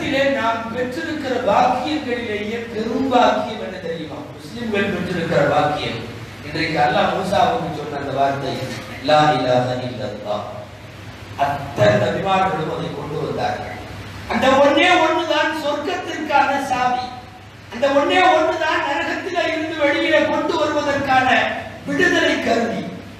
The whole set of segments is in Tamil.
உலகத்திலே நாம் பெற்றிருக்கிற பாக்கியங்களிலேயே பெரும் பாக்கியம் என்ன தெரியுமா முஸ்லிம்கள் பெற்றிருக்கிற பாக்கியம் இன்றைக்கு அல்லாஹ் மூசாவுக்கு சொன்ன அந்த வார்த்தை லா இலாஹ இல்லல்லாஹ் அத்தனை நபிமார்களும் அதை கொண்டு வந்தார்கள் அந்த ஒன்னே ஒண்ணுதான் சொர்க்கத்திற்கான சாவி அந்த ஒன்னே ஒண்ணுதான் நரகத்தில இருந்து வெளியில கொண்டு வருவதற்கான விடுதலை கருவி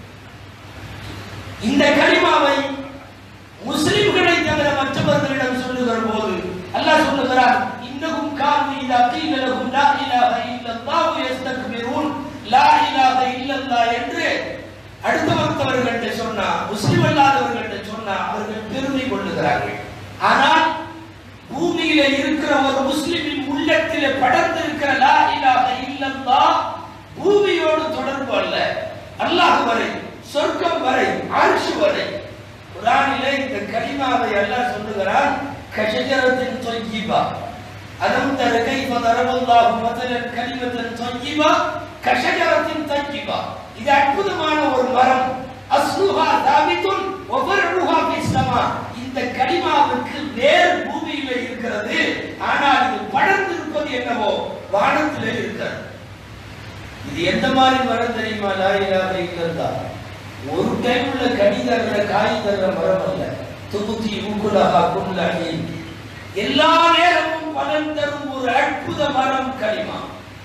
இந்த கலிமாவை முஸ்லிம்களை தவிர மற்றவர்களிடம் சொல்லுகிற போது அல்லாஹ் சொல்லுகிறார் இன்னகும் காமி இதா கீல லஹும் லா இலாஹ இல்லல்லாஹு யஸ்தக்பிரூன் லா இலாஹ இல்லல்லாஹ் என்று அடுத்த மற்றவர்கள்ட்ட சொன்னா முஸ்லிம் அல்லாதவர்கள்ட்ட சொன்னா அவர்கள் பெருமை கொள்ளுகிறார்கள் ஆனால் பூமியில இருக்கிற ஒரு முஸ்லிமின் உள்ளத்திலே படர்ந்திருக்கிற லா இலாஹ இல்லல்லாஹ் பூமியோடு தொடர்பு அல்ல அல்லாஹ் வரை சொர்க்கம் வரை ஆட்சி வரை குரானிலே இந்த கலிமாவை அல்லாஹ் சொல்லுகிறான் கஷஜரத்தின் தொய்யிபா அலம் தர கைஃப தரவல்லாஹு மதலன் கலிமத்தன் தொய்யிபா கஷஜரத்தின் தொய்யிபா இது அற்புதமான ஒரு மரம் அஸ்லுஹா தாபித்துன் ஒவ்வொருஹா பிஸ்ஸமா இந்த கலிமாவுக்கு வேர் பூமியில இருக்கிறது ஆனால் இது படர்ந்திருப்பது என்னவோ வானத்திலே இருக்கிறது இது எந்த மாதிரி மரம் தெரியுமா லா இலாஹ இல்லல்லாஹ் ஒரு டைம்ல கனி தர்ற காய் தர்ற மரம் அல்ல துபுத்தி ஊக்குலகா குல்லி எல்லா நேரமும் பலன் தரும் ஒரு அற்புத மரம் கலிமா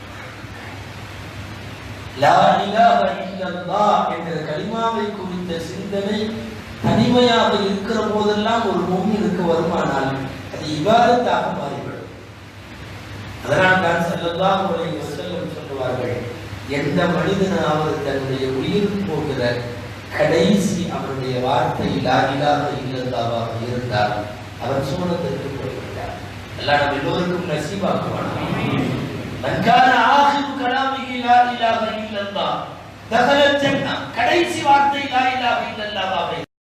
லா இலாஹ இல்லல்லாஹ் என்ற கலிமாவை குறித்த சிந்தனை தனிமையாக இருக்கிற போதெல்லாம் ஒரு மூமினுக்கு வருமானால் அது இபாதத்தாக மாறிவிடும் அதனால் தான் ஸல்லல்லாஹு அலைஹி வஸல்லம் சொல்லுவார்கள் எந்த மனிதனாவது தன்னுடைய உயிர் போகிற கடைசி அவருடைய வார்த்தை லா இலாஹ இல்லல்லாஹாக இருந்தால் அவர் சூனத்திற்கு போய்விட்டார் அல்லாஹ் நம்ம எல்லோருக்கும் நசீபாக்குவான் மன் கான ஆகிரு கலாமிஹி லா இலாஹ இல்லல்லாஹ் தகலல் ஜன்னah கடைசி வார்த்தை லா இலாஹ இல்லல்லாஹ்